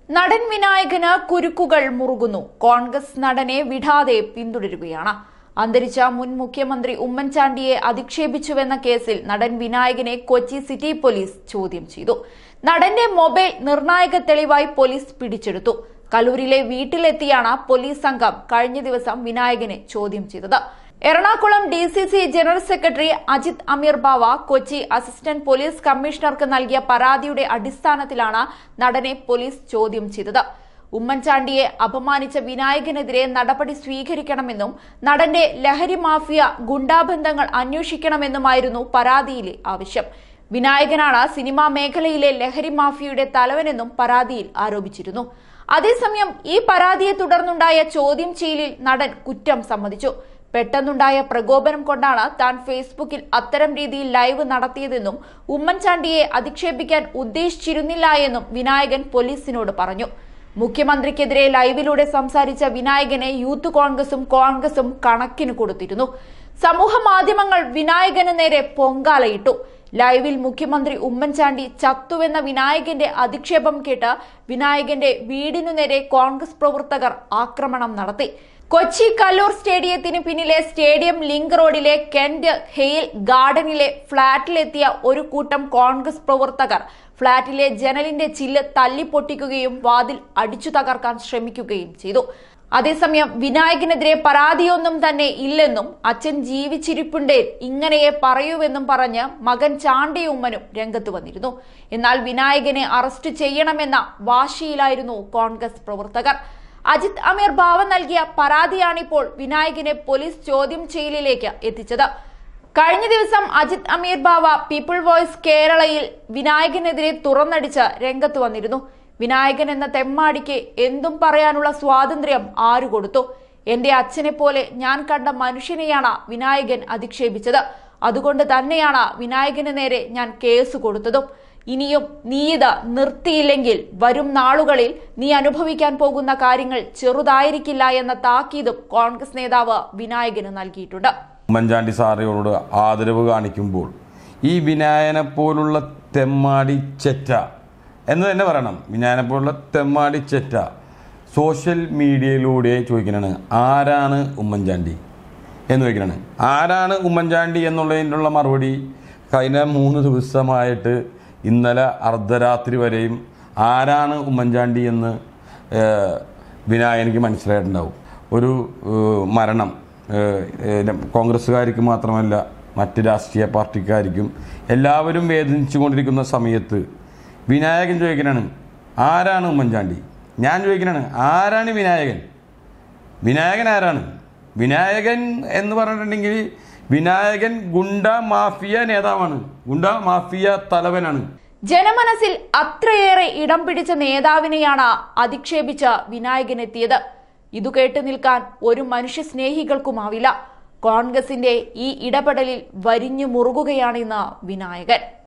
നടൻ വിനായകന് കുരുക്കുകൾ മുറുകുന്നു കോൺഗ്രസ് നടനെ വിടാതെ പിന്തുടരുകയാണ് അന്തരിച്ച മുൻ മുഖ്യമന്ത്രി ഉമ്മൻചാണ്ടിയെ അധിക്ഷേപിച്ചുവെന്ന കേസിൽ നടൻ വിനായകനെ കൊച്ചി സിറ്റി പോലീസ് ചോദ്യം ചെയ്തു നടന്റെ മൊബൈൽ നിർണായക തെളിവായി പോലീസ് പിടിച്ചെടുത്തു കലൂരിലെ വീട്ടിലെത്തിയാണ് പോലീസ് സംഘം കഴിഞ്ഞ ദിവസം വിനായകനെ ചോദ്യം ചെയ്തത് Ernakulam D C C general secretary Ajith Ameer Bava Kochi assistant police കമ്മീഷണർക്ക് നൽകിയ പരാതിയുടെ അടിസ്ഥാനത്തിലാണ് നടനെ പോലീസ് ചോദ്യം ചെയ്തത് ഉമ്മൻചാണ്ടിയെ അപമാനിച്ച വിനായകനെതിരെ നടപടി സ്വീകരിക്കണമെന്നും നടന്റെ ലഹരി മാഫിയ ഗുണ്ടാബന്ധങ്ങൾ അന്വേഷിക്കണമെന്നുമായിരുന്നു പരാതിയിലെ ആവശ്യം വിനായകനാണ് സിനിമാ മേഖലയിലെ ലഹരി മാഫിയയുടെ തലവനെന്നും പരാതിയിൽ ആരോപിച്ചിരുന്നു അതേസമയം ഈ പരാതിയെ തുടർന്നുണ്ടായ ചോദ്യം ചെയ്യലിൽ നടൻ കുറ്റം സമ്മതിച്ചു പെട്ടെന്നുണ്ടായ പ്രകോപനം കൊണ്ടാണ് താൻ ഫേസ്ബുക്കിൽ അത്തരം രീതിയിൽ ലൈവ് നടത്തിയതെന്നും ഉമ്മൻചാണ്ടിയെ അധിക്ഷേപിക്കാൻ ഉദ്ദേശിച്ചിരുന്നില്ല എന്നും വിനായകൻ പോലീസിനോട് പറഞ്ഞു മുഖ്യമന്ത്രിക്കെതിരെ ലൈവിലൂടെ സംസാരിച്ച വിനായകനെ യൂത്ത് കോൺഗ്രസും കോൺഗ്രസും കണക്കിന് കൊടുത്തിരുന്നു സമൂഹ മാധ്യമങ്ങൾ വിനായകന് നേരെ പൊങ്കാലയിട്ടു ലൈവിൽ മുഖ്യമന്ത്രി ഉമ്മൻചാണ്ടി ചത്തുവെന്ന വിനായകന്റെ അധിക്ഷേപം കേട്ട് വിനായകന്റെ വീടിനു നേരെ കോൺഗ്രസ് പ്രവർത്തകർ ആക്രമണം നടത്തി കൊച്ചി കല്ലൂർ സ്റ്റേഡിയത്തിന് പിന്നിലെ സ്റ്റേഡിയം ലിങ്ക് റോഡിലെ കെന്റ് ഹെയിൽ ഗാർഡനിലെ ഫ്ളാറ്റിലെത്തിയ ഒരു കൂട്ടം കോൺഗ്രസ് പ്രവർത്തകർ ഫ്ളാറ്റിലെ ജനലിന്റെ ചില്ല് തല്ലിപ്പൊട്ടിക്കുകയും വാതിൽ അടിച്ചു തകർക്കാൻ ശ്രമിക്കുകയും ചെയ്തു അതേസമയം വിനായകനെതിരെ പരാതിയൊന്നും തന്നെ ഇല്ലെന്നും അച്ഛൻ ജീവിച്ചിരിപ്പുണ്ടേ ഇങ്ങനെയേ പറയൂവെന്നും പറഞ്ഞ് മകൻ ചാണ്ടിയുമ്മനും രംഗത്ത് വന്നിരുന്നു എന്നാൽ വിനായകനെ അറസ്റ്റ് ചെയ്യണമെന്ന വാശിയിലായിരുന്നു കോൺഗ്രസ് പ്രവർത്തകർ അജിത് അമീർ ബാവ നൽകിയ പരാതിയാണിപ്പോൾ വിനായകനെ പോലീസ് ചോദ്യം ചെയ്യലിലേക്ക് എത്തിച്ചത് കഴിഞ്ഞ ദിവസം അജിത് അമീർ ബാവ പീപ്പിൾ വോയ്സ് കേരളയിൽ വിനായകനെതിരെ തുറന്നടിച്ച് രംഗത്ത് വന്നിരുന്നു വിനായകൻ എന്ന തെമ്മാടിക്ക് എന്തും പറയാനുള്ള സ്വാതന്ത്ര്യം ആരു കൊടുത്തു എന്റെ അച്ഛനെ പോലെ ഞാൻ കണ്ട മനുഷ്യനെയാണ് വിനായകൻ അധിക്ഷേപിച്ചത് അതുകൊണ്ട് തന്നെയാണ് വിനായകന് നേരെ ഞാൻ കേസ് കൊടുത്തതും ഇനിയും നീ ഇത് നിർത്തിയില്ലെങ്കിൽ വരും നാളുകളിൽ നീ അനുഭവിക്കാൻ പോകുന്ന കാര്യങ്ങൾ ചെറുതായിരിക്കില്ല എന്ന താക്കീതും കോൺഗ്രസ് നേതാവ് വിനായകന് നൽകിയിട്ടുണ്ട് ഉമ്മൻചാണ്ടി സാറിനോട് ആദരവ് കാണിക്കുമ്പോൾ ഈ വിനായനെ പോലുള്ള തെമ്മാടി ചെറ്റ എന്ന് തന്നെ പറയണം വിനായനെ പോലുള്ള തെമ്മാടി ചെറ്റ സോഷ്യൽ മീഡിയയിലൂടെ ചോദിക്കണാണ് ആരാണ് ഉമ്മൻചാണ്ടി എന്ന് ചോദിക്കണാണ് ആരാണ് ഉമ്മൻചാണ്ടി എന്നുള്ളതിനുള്ള മറുപടി കഴിഞ്ഞ മൂന്ന് ദിവസമായിട്ട് ഇന്നലെ അർദ്ധരാത്രി വരെയും ആരാണ് ഉമ്മൻചാണ്ടി എന്ന് ഏഹ്, വിനായകനിക്ക് മനസ്സിലായിട്ടുണ്ടാവും ഒരു ഏഹ്, മരണം ഏഹ്, ഏഹ്, കോൺഗ്രസ്സുകാർക്ക് മാത്രമല്ല മറ്റ് രാഷ്ട്രീയ പാർട്ടിക്കാർക്കും എല്ലാവരും വേദനിച്ചുകൊണ്ടിരിക്കുന്ന സമയത്ത് വിനായകൻ ചോദിക്കണാണ് ആരാണ് ഉമ്മൻചാണ്ടി ഞാൻ ചോദിക്കണാണ് ആരാണ് വിനായകൻ വിനായകൻ ആരാണ് വിനായകൻ എന്ന് പറഞ്ഞിട്ടുണ്ടെങ്കിൽ വിനായകൻ ഗുണ്ട മാഫിയ നേതാവാണ് ഗുണ്ട മാഫിയ തലവനാണ് ജനമനസ്സിൽ അത്രയേറെ ഇടം പിടിച്ച നേതാവിനെയാണ് അധിക്ഷേപിച്ച് വിനായകൻ എത്തിയത് ഇതു കേട്ടു നിൽക്കാൻ ഒരു മനുഷ്യ സ്നേഹികൾക്കുമാവില്ല കോൺഗ്രസിന്റെ ഈ ഇടപെടലിൽ വരിഞ്ഞു മുറുകുകയാണിന്ന് വിനായകൻ